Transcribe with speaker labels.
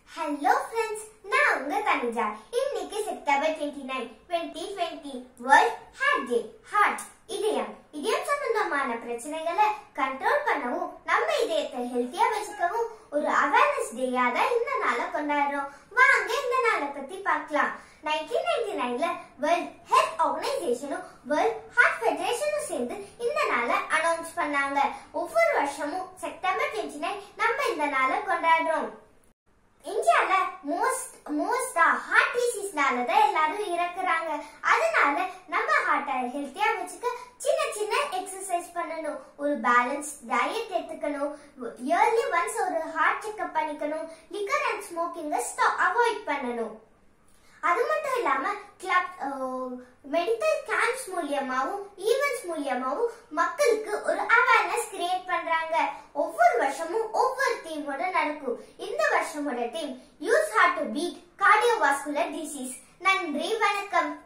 Speaker 1: hello friends நான் உங்க தனுஜா இன்னைக்கு September twenty nine twenty twenty world heart day heart இதயம் இதயம் சம்பந்தமான பிரச்சனைகளை கண்ட்ரோல் பண்ணவும் நம்ம இதயத்தை ஹெல்த்தியா வச்சுக்கவும் ஒரு அவேர்னஸ் டேயா தான் இந்த நாளை கொண்டாடுறோம் வாங்க இந்த நாளை பத்தி பார்க்கலாம் 1999ல வேர்ல்ட் ஹெல்த் ஆர்கனைசேஷனும் வேர்ல்ட் ஹார்ட் ஃபெடரேஷனும் சேர்ந்து இந்த நாளை அனௌன்ஸ் பண்ணாங்க ஒவ்வொரு வருஷமும் செப்டம்பர் டுவெண்ட்டி நைன் நம்ம இந்த நாளை கொண்டாடுறோம் இந்தியால மோஸ்ட் மோஸ்டா ஹார்ட் டிசீஸ்னால தான் எல்லாரும் இறக்குறாங்க அதனால நம்ம ஹார்ட்டை ஹெல்த்தியா வச்சுக்க சின்ன சின்ன எக்ஸசைஸ் பண்ணணும் ஒரு பேலன்ஸ் டயட் எடுத்துக்கணும் இயர்லி ஒன்ஸ் ஒரு ஹார்ட் செக்அப் பண்ணிக்கணும் லிக்கர் அண்ட் ஸ்மோக்கிங்கை ஸ்டாப் அவாய்ட் பண்ணணும் அது மட்டும் இல்லாம கிளப் மெடிக்கல் கேம்ப்ஸ் மூலியமாவும் ஈவெண்ட்ஸ் மூலியமாவும் மக்களுக்கு ஒரு அவேர்னஸ் கிரியேட் பண்றாங்க ஒவ்வொரு வருஷமும் ஒவ்வொரு தீமோட நடக்கும் இந்த வருஷமோட theme use heart to beat cardiovascular disease நன்றி வணக்கம்